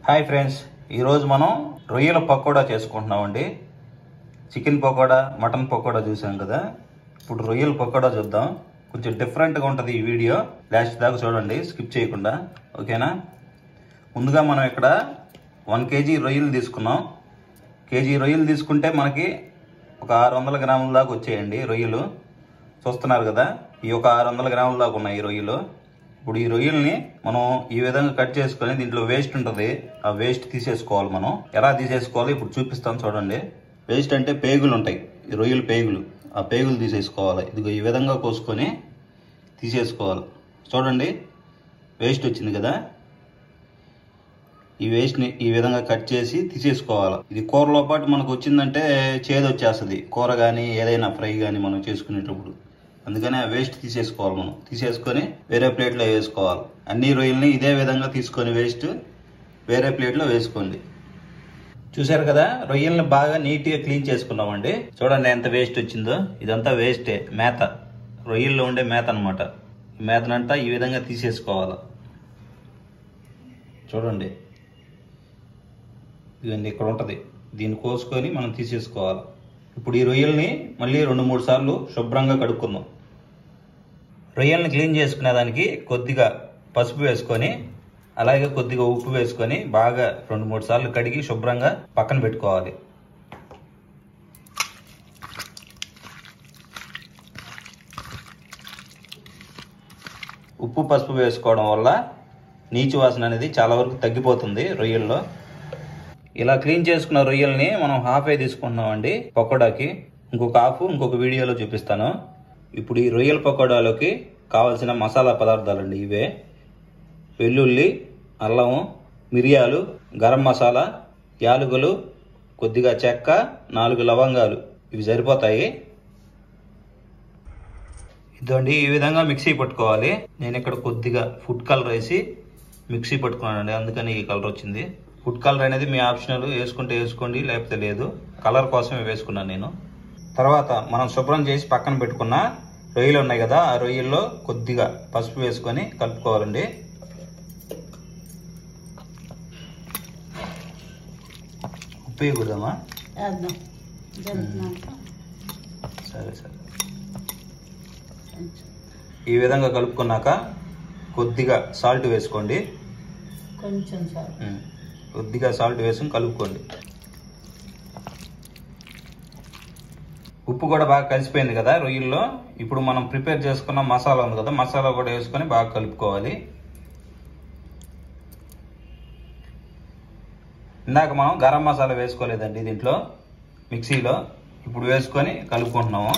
Hi friends ఈరోజు మనం రొయ్యల పకోడా చేసుకుంటున్నామండి చికెన్ పకోడా మటన్ పకోడా చూసాం కదా ఇప్పుడు రొయ్యల పకోడా చూద్దాం కొంచెం డిఫరెంట్గా ఉంటుంది ఈ వీడియో లాస్ట్ దాకా చూడండి స్కిప్ చేయకుండా ఓకేనా ముందుగా మనం ఇక్కడ వన్ కేజీ రొయ్యలు తీసుకున్నాం కేజీ రొయ్యలు తీసుకుంటే మనకి ఒక ఆరు వందల గ్రాముల దాకా వచ్చేయండి రొయ్యలు చూస్తున్నారు కదా ఈ ఒక ఆరు వందల గ్రాముల దాకా ఉన్నాయి ఈ రొయ్యలు ఇప్పుడు ఈ రొయ్యల్ని మనం ఈ విధంగా కట్ చేసుకొని దీంట్లో వేస్ట్ ఉంటుంది ఆ వేస్ట్ తీసేసుకోవాలి మనం ఎలా తీసేసుకోవాలి ఇప్పుడు చూపిస్తాను చూడండి వేస్ట్ అంటే పేగులు ఉంటాయి ఈ రొయ్యల పేగులు ఆ పేగులు తీసేసుకోవాలి ఇదిగో ఈ విధంగా కోసుకొని తీసేసుకోవాలి చూడండి వేస్ట్ వచ్చింది కదా ఈ వేస్ట్ని ఈ విధంగా కట్ చేసి తీసేసుకోవాలి ఇది కూరలో పాటు మనకు వచ్చిందంటే చేదు వచ్చేస్తుంది కూర కానీ ఏదైనా ఫ్రై కానీ మనం చేసుకునేటప్పుడు అందుకని ఆ వేస్ట్ తీసేసుకోవాలి మనం తీసేసుకొని వేరే ప్లేట్లో వేసుకోవాలి అన్ని రొయ్యల్ని ఇదే విధంగా తీసుకొని వేస్ట్ వేరే ప్లేట్లో వేసుకోండి చూశారు కదా రొయ్యల్ని బాగా నీట్గా క్లీన్ చేసుకున్నామండి చూడండి ఎంత వేస్ట్ వచ్చిందో ఇదంతా వేస్టే మేత రొయ్యల్లో ఉండే మేత అనమాట ఈ మేతనంతా ఈ విధంగా తీసేసుకోవాలి చూడండి ఇదండి ఇక్కడ ఉంటుంది దీన్ని కోసుకొని మనం తీసేసుకోవాలి ఇప్పుడు ఈ రొయ్యల్ని మళ్ళీ రెండు మూడు సార్లు శుభ్రంగా కడుక్కుందాం రొయ్యల్ని క్లీన్ చేసుకునే దానికి కొద్దిగా పసుపు వేసుకొని అలాగే కొద్దిగా ఉప్పు వేసుకొని బాగా రెండు మూడు సార్లు కడిగి శుభ్రంగా పక్కన పెట్టుకోవాలి ఉప్పు పసుపు వేసుకోవడం వల్ల నీచు వాసన అనేది చాలా వరకు తగ్గిపోతుంది రొయ్యల్లో ఇలా క్లీన్ చేసుకున్న రొయ్యల్ని మనం హాఫ్ ఏ తీసుకుంటున్నామండి పకోడాకి ఇంకొక హాఫ్ ఇంకొక వీడియోలో చూపిస్తాను ఇప్పుడు ఈ రొయ్యల పకోడాలోకి కావాల్సిన మసాలా పదార్థాలండి ఇవే వెల్లుల్లి అల్లం మిరియాలు గరం మసాలా యాలకులు కొద్దిగా చెక్క నాలుగు లవంగాలు ఇవి సరిపోతాయి ఇదండి ఈ విధంగా మిక్సీ పట్టుకోవాలి నేను ఇక్కడ కొద్దిగా ఫుడ్ కలర్ వేసి మిక్సీ పట్టుకున్నానండి అందుకని ఈ కలర్ వచ్చింది ఫుడ్ కలర్ అనేది మీ ఆప్షనల్ వేసుకుంటే వేసుకోండి లేకపోతే లేదు కలర్ కోసమే వేసుకున్నాను నేను తర్వాత మనం శుభ్రం చేసి పక్కన పెట్టుకున్న రొయ్యలు ఉన్నాయి కదా ఆ రొయ్యల్లో కొద్దిగా పసుపు వేసుకొని కలుపుకోవాలండి ఉప్పు వేయకూడదమ్మా వేద్దాం జరుగుతున్నాక సరే సరే ఈ విధంగా కలుపుకున్నాక కొద్దిగా సాల్ట్ వేసుకోండి కొంచెం సార్ ఉమ్. కొద్దిగా సాల్ట్ వేసుకుని కలుపుకోండి ఉప్పు కూడా బాగా కలిసిపోయింది కదా రొయ్యల్లో ఇప్పుడు మనం ప్రిపేర్ చేసుకున్న మసాలా ఉంది కదా మసాలా కూడా వేసుకొని బాగా కలుపుకోవాలి ఇందాక మనం గరం మసాలా వేసుకోలేదండి దీంట్లో మిక్సీలో ఇప్పుడు వేసుకొని కలుపుకుంటున్నాము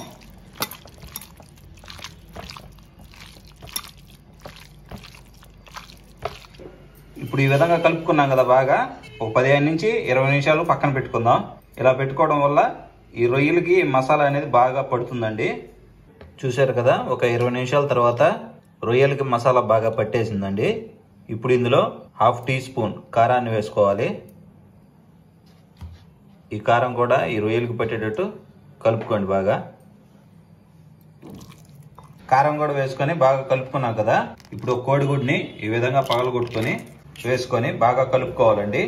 ఇప్పుడు ఈ విధంగా కలుపుకున్నాం కదా బాగా ఒక పదిహేను నుంచి ఇరవై నిమిషాలు పక్కన పెట్టుకుందాం ఇలా పెట్టుకోవడం వల్ల ఈ రొయ్యలకి మసాలా అనేది బాగా పడుతుందండి చూశారు కదా ఒక ఇరవై నిమిషాల తర్వాత రొయ్యలకి మసాలా బాగా పట్టేసిందండి ఇప్పుడు ఇందులో హాఫ్ టీ స్పూన్ కారాన్ని వేసుకోవాలి ఈ కారం కూడా ఈ రొయ్యలకి పట్టేటట్టు కలుపుకోండి బాగా కారం కూడా వేసుకొని బాగా కలుపుకున్నాం కదా ఇప్పుడు ఒక కోడిగుడ్ని ఈ విధంగా పగలగొట్టుకొని వేసుకొని బాగా కలుపుకోవాలండి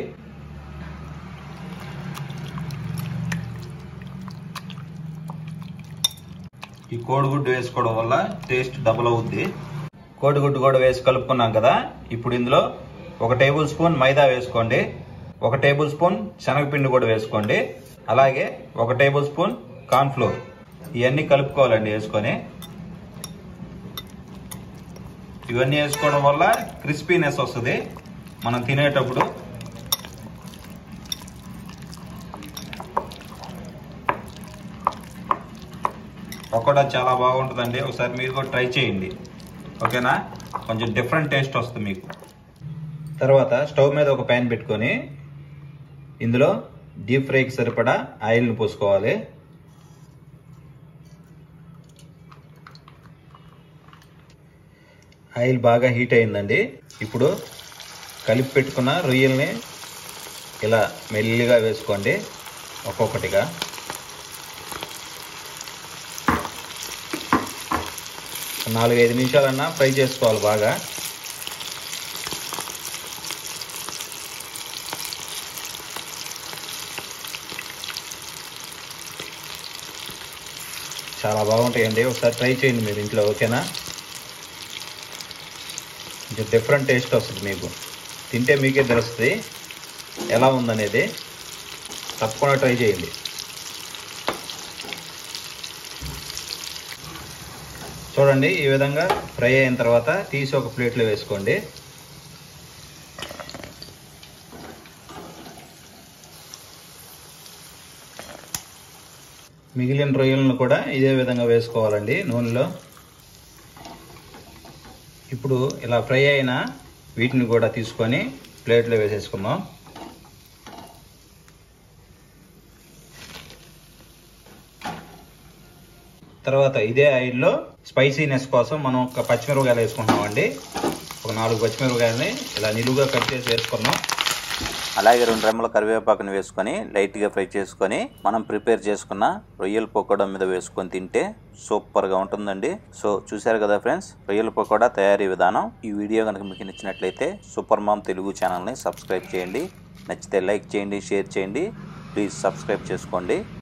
ఈ కోడిగుడ్డు వేసుకోవడం వల్ల టేస్ట్ డబుల్ అవుద్ది కోడిగుడ్డు కూడా వేసి కలుపుకున్నాం కదా ఇప్పుడు ఇందులో ఒక టేబుల్ స్పూన్ మైదా వేసుకోండి ఒక టేబుల్ స్పూన్ శనగపిండి కూడా వేసుకోండి అలాగే ఒక టేబుల్ స్పూన్ కార్న్ఫ్లోర్ ఇవన్నీ కలుపుకోవాలండి వేసుకొని ఇవన్నీ వేసుకోవడం వల్ల క్రిస్పీనెస్ వస్తుంది మనం తినేటప్పుడు పకోడా చాలా బాగుంటుందండి ఒకసారి మీరు కూడా ట్రై చేయండి ఓకేనా కొంచెం డిఫరెంట్ టేస్ట్ వస్తుంది మీకు తర్వాత స్టవ్ మీద ఒక ప్యాన్ పెట్టుకొని ఇందులో డీప్ ఫ్రైకి సరిపడా ఆయిల్ని పోసుకోవాలి ఆయిల్ బాగా హీట్ అయిందండి ఇప్పుడు కలిపి పెట్టుకున్న రొయ్యల్ని ఇలా మెల్లిగా వేసుకోండి ఒక్కొక్కటిగా నాలుగైదు నిమిషాలన్నా ఫ్రై చేసుకోవాలి బాగా చాలా బాగుంటాయండి ఒకసారి ట్రై చేయండి మీరు ఇంట్లో ఓకేనా కొంచెం డిఫరెంట్ టేస్ట్ వస్తుంది మీకు తింటే మీకే తెలుస్తుంది ఎలా ఉందనేది తప్పకుండా ట్రై చేయండి చూడండి ఈ విధంగా ఫ్రై అయిన తర్వాత తీసి ఒక ప్లేట్లో వేసుకోండి మిగిలిన రొయ్యలను కూడా ఇదే విధంగా వేసుకోవాలండి నూనెలో ఇప్పుడు ఇలా ఫ్రై అయిన వీటిని కూడా తీసుకొని ప్లేట్లో వేసేసుకుందాం తర్వాత ఇదే ఆయిల్లో స్పైసీనెస్ కోసం మనం ఒక పచ్చిమిరపకాయలు వేసుకుంటున్నామండి ఒక నాలుగు పచ్చిమిరపకాయలని ఇలా నిలువుగా కట్ చేసి వేసుకున్నాం అలాగే రెండు రెమ్మల కరివేపాకుని వేసుకొని లైట్గా ఫ్రై చేసుకొని మనం ప్రిపేర్ చేసుకున్న రొయ్యల పకోడా మీద వేసుకొని తింటే సూపర్గా ఉంటుందండి సో చూశారు కదా ఫ్రెండ్స్ రొయ్యల పకోడా తయారీ విధానం ఈ వీడియో కనుక మీకు నచ్చినట్లయితే సూపర్ మామ్ తెలుగు ఛానల్ని సబ్స్క్రైబ్ చేయండి నచ్చితే లైక్ చేయండి షేర్ చేయండి ప్లీజ్ సబ్స్క్రైబ్ చేసుకోండి